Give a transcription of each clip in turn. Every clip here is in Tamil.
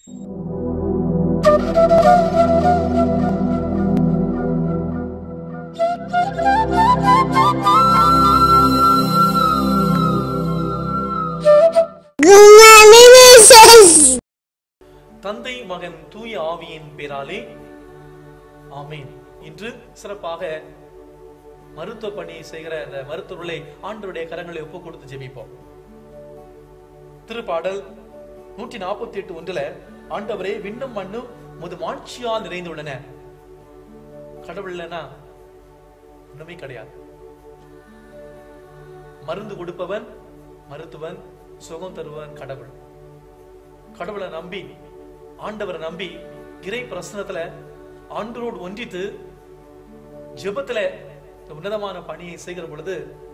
தந்தை மகன் தூய ஆவியின் பேராலே ஆமீன் இன்று சிறப்பாக மருத்துவ பணி செய்கிற இந்த மருத்துவர்களை ஆண்டவருடைய கரங்களை ஒப்பு கொடுத்து ஜெபிப்போம் திருப்பாடல் நூற்றி நாற்பத்தி எட்டு ஒன்றுல ஆண்டவரே விண்ணும் மண்ணும் முது மாட்சியால் நிறைந்துள்ளன கடவுள் இல்லைன்னா ஒண்ணுமே கிடையாது மருந்து கொடுப்பவன் மருத்துவன் சுகம் தருவன் கடவுள் கடவுளை நம்பி ஆண்டவரை நம்பி இறை பிரசனத்துல ஆண்டவரோடு ஒன்றித்து ஜெபத்துல இந்த உன்னதமான பணியை செய்கிற பொழுது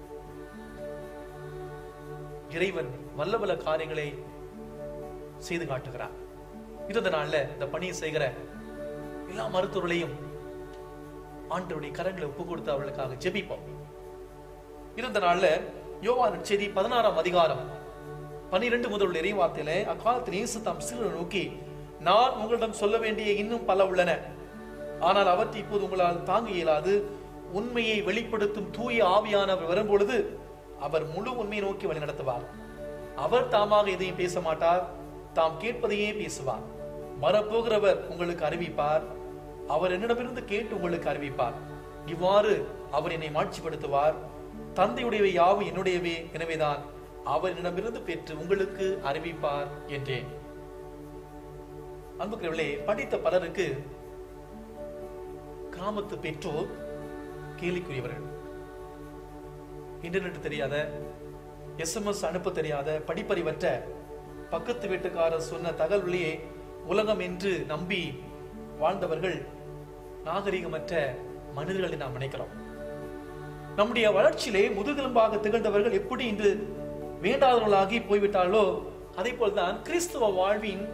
இறைவன் வல்ல வல்ல காரியங்களை செய்து காட்டுகிறார் இருந்த நாள்ல இந்த பணியை செய்கிற எல்லா மருத்துவர்களையும் ஆண்டவருடைய கரங்களை ஒப்பு கொடுத்து அவர்களுக்காக ஜெபிப்போம் இருந்த நாள்ல யோவான் செய்தி பதினாறாம் அதிகாரம் பனிரெண்டு முதல் இறைவார்த்தையில அக்காலத்தில் இயேசு தாம் சிறுவனை நோக்கி நான் உங்களிடம் சொல்ல வேண்டிய இன்னும் பல உள்ளன ஆனால் அவற்றை இப்போது உங்களால் தாங்க இயலாது உண்மையை வெளிப்படுத்தும் தூய ஆவியானவர் வரும்பொழுது அவர் முழு உண்மையை நோக்கி வழி நடத்துவார் அவர் தாமாக எதையும் பேச மாட்டார் தாம் கேட்பதையே பேசுவார் வரப்போகிறவர் உங்களுக்கு அறிவிப்பார் அவர் என்னிடமிருந்து கேட்டு உங்களுக்கு அறிவிப்பார் இவ்வாறு அவர் என்னை மாட்சிப்படுத்துவார் தந்தையுடையவை யாவும் என்னுடையவே எனவேதான் அவர் என்னிடமிருந்து பெற்று உங்களுக்கு அறிவிப்பார் என்றேன் அன்புக்குரியவர்களே படித்த பலருக்கு கிராமத்து பெற்றோர் கேலிக்குரியவர்கள் இன்டர்நெட் தெரியாத எஸ்எம்எஸ் அனுப்ப தெரியாத படிப்பறிவற்ற பக்கத்து வீட்டுக்காரர் சொன்ன தகவலையே உலகம் என்று நம்பி வாழ்ந்தவர்கள் நாகரிகமற்ற மனிதர்களை நாம் நினைக்கிறோம் நம்முடைய வளர்ச்சியிலே முதுகெலும்பாக திகழ்ந்தவர்கள் எப்படி இன்று வேண்டாதவர்களாகி போய்விட்டார்களோ அதே போல்தான் கிறிஸ்துவ வாழ்வின்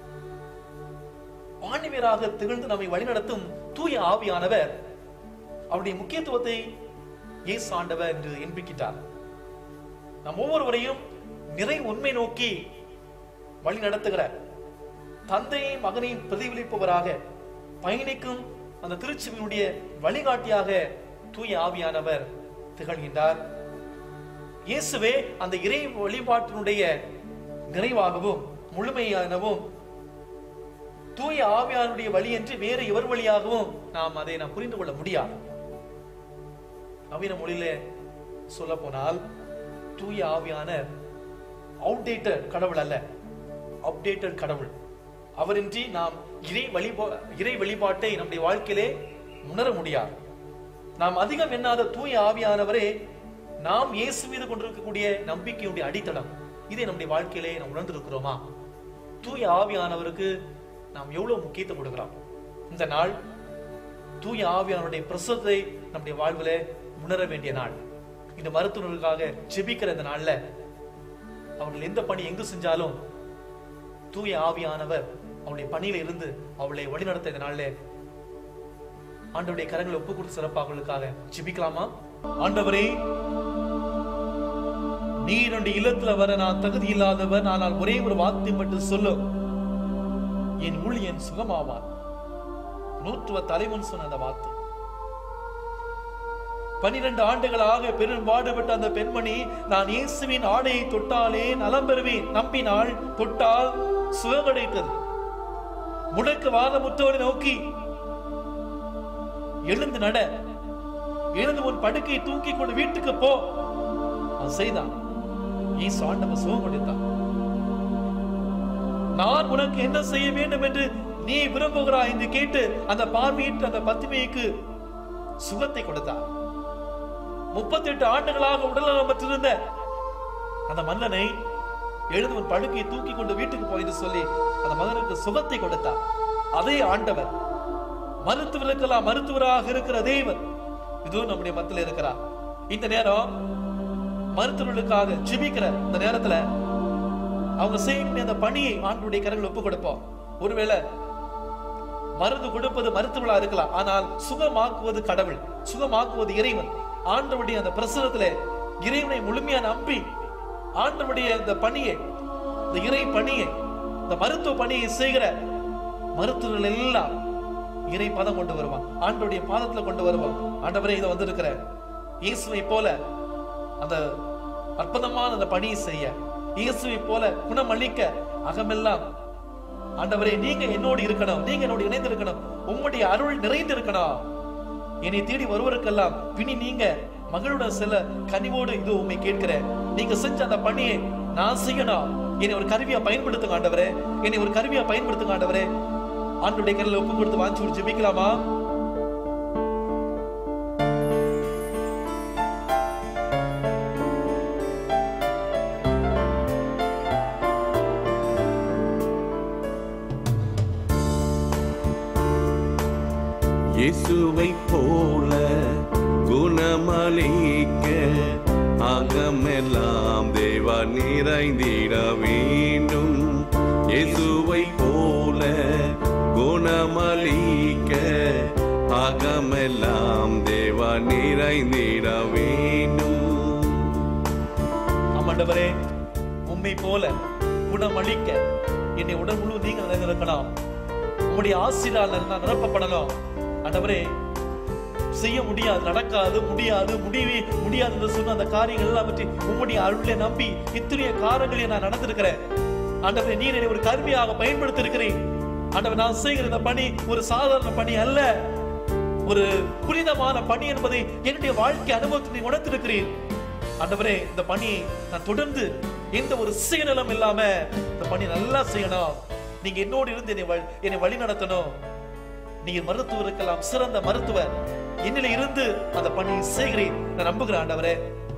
வாணிவராக திகழ்ந்து நம்மை வழிநடத்தும் தூய ஆவியானவர் அவருடைய முக்கியத்துவத்தை இயேசு ஆண்டவர் என்று என்பிக்கிட்டார் நம் ஒவ்வொருவரையும் நிறை உண்மை நோக்கி வழி நடத்துகிற தந்தையும் மகனையும் பிரதிபலிப்பவராக பயணிக்கும் அந்த திருச்சிவினுடைய வழிகாட்டியாக தூய ஆவியானவர் திகழ்கின்றார் இயேசுவே அந்த இறை வழிபாட்டினுடைய நிறைவாகவும் முழுமையானவும் தூய ஆவியானுடைய வழி என்று வேறு எவர் வழியாகவும் நாம் அதை நாம் புரிந்து கொள்ள முடியாது நவீன மொழியில சொல்ல போனால் தூய ஆவியானர் அவுடேட்டட் கடவுள் அல்ல அப்டேட்டட் கடவுள் அவரின்றி நாம் இறை வழிபா இறை வழிபாட்டை நம்முடைய வாழ்க்கையிலே உணர முடியாது நாம் அதிகம் எண்ணாத தூய ஆவியானவரே நாம் இயேசு மீது கொண்டிருக்கக்கூடிய நம்பிக்கையுடைய அடித்தளம் இதை நம்முடைய வாழ்க்கையிலே நாம் உணர்ந்திருக்கிறோமா தூய ஆவியானவருக்கு நாம் எவ்வளவு முக்கியத்துவம் கொடுக்கிறோம் இந்த நாள் தூய ஆவியானுடைய பிரசத்தை நம்முடைய வாழ்வில உணர வேண்டிய நாள் இந்த மருத்துவர்களுக்காக ஜெபிக்கிற இந்த நாள்ல அவர்கள் எந்த பணி எங்கு செஞ்சாலும் தூய ஆவியானவர் அவளுடைய பணியில இருந்து அவளை வழிநடத்த இந்த நாள்ல ஆண்டவருடைய கரங்களை ஒப்பு கொடுத்து சிறப்பாக ஜெபிக்கலாமா ஆண்டவரே நீ என்னுடைய இல்லத்துல வர நான் தகுதி இல்லாதவர் ஆனால் ஒரே ஒரு வார்த்தை மட்டும் சொல்லும் என் ஊழியன் சுகமாவான் நூற்றுவ தலைவன் சொன்ன அந்த வார்த்தை பனிரெண்டு ஆண்டுகளாக பெரும் பாடுபட்ட அந்த பெண்மணி நான் இயேசுவின் ஆடையை தொட்டாலே நலம் பெறுவேன் நம்பினாள் தொட்டால் சுகம் கிடைத்தது முடக்கு வாதமுற்றவரை நோக்கி எழுந்து நட எழுந்து உன் படுக்கையை தூக்கி கொண்டு வீட்டுக்கு போ அவன் செய்தான் இயேசு ஆண்டவர் சுகம் கொடுத்தான் நான் உனக்கு என்ன செய்ய வேண்டும் என்று நீ விரும்புகிறாய் என்று கேட்டு அந்த பார்வையிட்டு அந்த பத்திமைக்கு சுகத்தை கொடுத்தார் முப்பத்தி எட்டு ஆண்டுகளாக உடல்நலம் பெற்றிருந்த அந்த மன்னனை எழுந்து ஒரு படுக்கையை தூக்கி கொண்டு வீட்டுக்கு போய் என்று சொல்லி அந்த மகனுக்கு சுகத்தை கொடுத்தார் அதே ஆண்டவர் மருத்துவர்களுக்கெல்லாம் மருத்துவராக இருக்கிற தேவன் இதுவும் நம்முடைய மத்தியில் இருக்கிறார் இந்த நேரம் மருத்துவர்களுக்காக ஜிபிக்கிற இந்த நேரத்துல அவங்க செய்யக்கூடிய அந்த பணியை ஆண்டுடைய கரங்கள் ஒப்பு கொடுப்போம் ஒருவேளை மருந்து கொடுப்பது மருத்துவர்களா இருக்கலாம் ஆனால் சுகமாக்குவது கடவுள் சுகமாக்குவது இறைவன் ஆண்டவருடைய அந்த பிரசனத்துல இறைவனை முழுமையா நம்பி ஆண்டவருடைய இந்த பணியை இந்த இறை பணியை இந்த மருத்துவ பணியை செய்கிற மருத்துவர்கள் எல்லாம் இறை பதம் கொண்டு வருவான் ஆண்டவருடைய பாதத்துல கொண்டு வருவான் ஆண்டவரே இதை வந்திருக்கிற இயேசுவை போல அந்த அற்புதமான அந்த பணியை செய்ய இயேசுவை போல குணமளிக்க அகமெல்லாம் ஆண்டவரே நீங்க என்னோடு இருக்கணும் நீங்க என்னோடு இணைந்து இருக்கணும் உம்முடைய அருள் நிறைந்து இருக்கணும் என்னை தேடி வருவருக்கெல்லாம் பின்னி நீங்க மகளுடன் செல்ல கனிவோடு இது உண்மை கேட்கிறேன் நீங்க செஞ்ச அந்த பணியை நான் செய்யணும் என்னை ஒரு கருவியா பயன்படுத்துங்க ஆண்டவரே என்னை ஒரு கருவியா பயன்படுத்துங்க ஆண்டவரே ஆண்டுடைய கையில ஒப்பு கொடுத்து வாங்கி ஒரு ஜெபிக்கலாமா இயேசுவை போல குணமளிக்க அகமெல்லாம் தேவா நிறைந்திட வேண்டும் இயேசுவை போல குணமளிக்க அகமெல்லாம் தேவா நிறைந்திட வேண்டும் ஆமாண்டவரே உம்மை போல குணமளிக்க என்னை உடல் முழு நீங்க நிறைந்திருக்கலாம் உம்முடைய ஆசிரியர் நான் நிரப்பப்படணும் ஆண்டவரே செய்ய முடியாது நடக்காது முடியாது முடிவே முடியாது என்று சொன்ன அந்த காரியங்கள் எல்லாம் பற்றி உம்முடைய அருளை நம்பி இத்தனைய காரியங்களை நான் நடந்திருக்கிறேன் ஆண்டவரே நீர் என்னை ஒரு கருவியாக பயன்படுத்தி இருக்கிறேன் ஆண்டவர் நான் செய்கிற இந்த பணி ஒரு சாதாரண பணி அல்ல ஒரு புனிதமான பணி என்பதை என்னுடைய வாழ்க்கை அனுபவத்தை நீ உணர்த்திருக்கிறீர் ஆண்டவரே இந்த பணியை நான் தொடர்ந்து எந்த ஒரு சுயநலம் இல்லாம இந்த பணி நல்லா செய்யணும் நீங்க என்னோடு இருந்து என்னை வழி- என்னை வழி நடத்தணும் நீர் மருத்துவருக்கெல்லாம் சிறந்த மருத்துவர் என்னில இருந்து அந்த பணியை செய்கிறேன் நான் நம்புகிறேன் ஆண்டவரே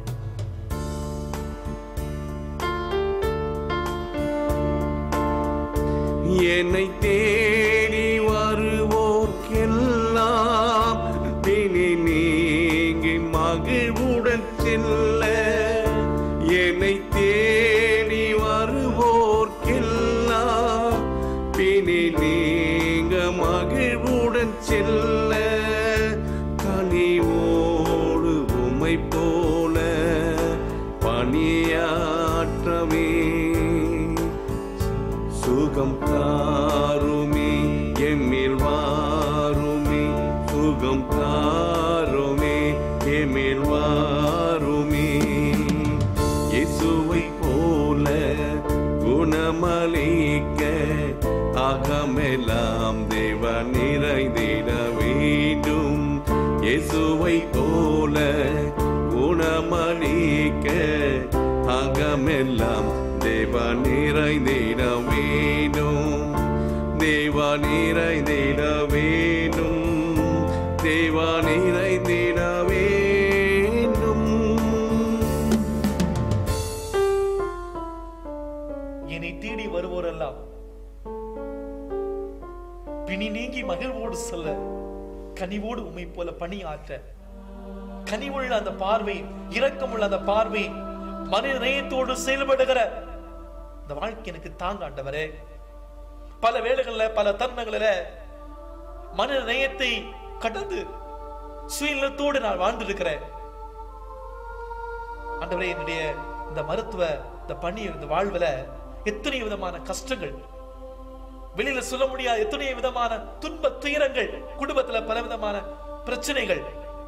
என்னை தேடி வருவோர்க்கெல்லாம் தினி நீங்கி மகிழ்வுடன் செல்ல என்னை தேடி வருவோர்க்கெல்லாம் பிணி நீங்க மகிழ்வுடன் செல்ல கனிவோடு உமை போல பணியாற்றவே சுகம் தாருமே எம்மில் வாருமே சுகம் தாருமே எம்மில் வாருமே இயேசுவை போல குணமளிக்க அகமெல்லாம் தேவ நிறைந்திட வேண்டும் இயேசுவை போல குணமளிக்க அகமெல்லாம் தேவ நிறைந்திட வேண்டும் தேவ நிறைந்திட வேண்டும் தேவ நிறைந்திட வேண்டும் என்னை தேடி வருவோரெல்லாம் பிணி நீங்கி மகிழ்வோடு செல்ல கனிவோடு உம்மை போல பணி ஆற்ற கனிவுள்ள அந்த பார்வை இரக்கமுள்ள அந்த பார்வை மனித நேயத்தோடு செயல்படுகிற இந்த வாழ்க்கை எனக்கு தாங்க ஆண்டவரே பல வேளைகள்ல பல தருணங்களில மனித நேயத்தை கடந்து சுயநலத்தோடு நான் வாழ்ந்திருக்கிறேன் ஆண்டவரே என்னுடைய இந்த மருத்துவ இந்த பணி இந்த வாழ்வுல எத்தனை விதமான கஷ்டங்கள் வெளியில சொல்ல முடியாத எத்தனை விதமான துன்ப துயரங்கள் குடும்பத்துல பல விதமான பிரச்சனைகள்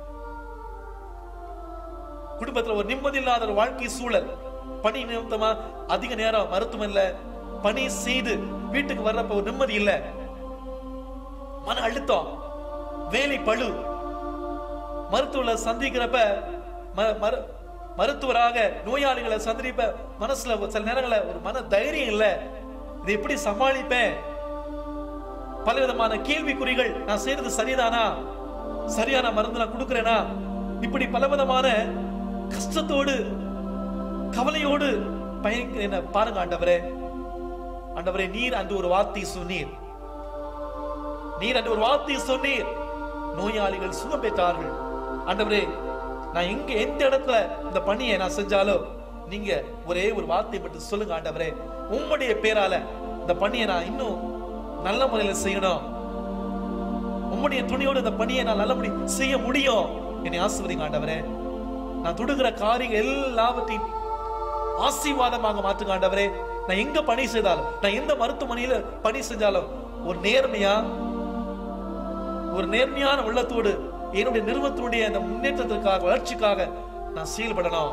குடும்பத்துல ஒரு நிம்மதி இல்லாத ஒரு வாழ்க்கை சூழல் பணி நிமித்தமா அதிக நேரம் மருத்துவமனையில பணி செய்து வீட்டுக்கு வர்றப்ப ஒரு நிம்மதி இல்ல மன அழுத்தம் வேலை பழு மருத்துவரை சந்திக்கிறப்ப ம- மரு- மருத்துவராக நோயாளிகளை சந்திப்ப மனசுல ஒரு சில நேரங்கள ஒரு மன தைரியம் இல்ல இதை எப்படி சமாளிப்பேன் பலவிதமான கேள்விக்குறிகள் நான் செய்யறது சரிதானா சரியான மருந்து நான் கொடுக்கிறேனா இப்படி பலவிதமான கஷ்டத்தோடு கவலையோடு பயணிக்கிற என்ன பாருங்க ஆண்டவரே ஆண்டவரே நீர் அன்று ஒரு வார்த்தை சொன்னீர் நீர் அன்று ஒரு வார்த்தை சொன்னீர் நோயாளிகள் சுகம் பெற்றார்கள் ஆண்டவரே நான் எங்க எந்த இடத்துல இந்த பணியை நான் செஞ்சாலோ நீங்க ஒரே ஒரு வார்த்தை மட்டும் சொல்லுங்க ஆண்டவரே உம்முடைய பேரால இந்த பணியை நான் இன்னும் நல்ல முறையில செய்யணும் உம்முடைய துணியோடு இந்த பணியை நான் நல்லபடி செய்ய முடியும் என்னை ஆசிர்வதிங்க ஆண்டவரே நான் தொடுகிற காரியங்கள் எல்லாவற்றையும் ஆசீர்வாதமாக மாற்றுங்க ஆண்டவரே நான் எங்க பணி செய்தாலும் நான் எந்த மருத்துவமனையில பணி செஞ்சாலும் ஒரு நேர்மையா ஒரு நேர்மையான உள்ளத்தோடு என்னுடைய நிறுவனத்தினுடைய அந்த முன்னேற்றத்திற்காக வளர்ச்சிக்காக நான் செயல்படணும்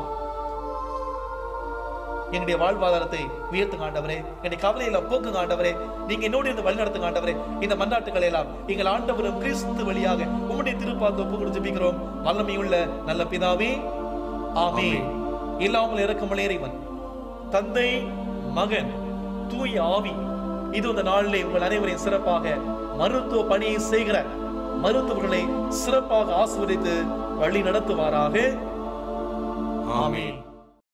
என்னுடைய வாழ்வாதாரத்தை உயர்த்துங்க ஆண்டவரே என்னுடைய கவலையில போக்குங்க ஆண்டவரே நீங்க என்னோடு இருந்து வழிநடத்துங்க ஆண்டவரே இந்த மன்றாட்டுகளை எல்லாம் எங்கள் ஆண்டவரும் கிறிஸ்து வழியாக உம்முடைய திருப்பாத ஒப்பு கொடுத்து ஜெபிக்கிறோம் வல்லமையுள்ள நல்ல பிதாவே ஆமே இல்லாமல் இறக்கமலே இறைவன் தந்தை மகன் தூய ஆவி இது இந்த நாளிலே உங்கள் அனைவரையும் சிறப்பாக மருத்துவ பணியை செய்கிற மருத்துவர்களை சிறப்பாக ஆசிர்வதித்து வழி நடத்துவாராக ஆமென்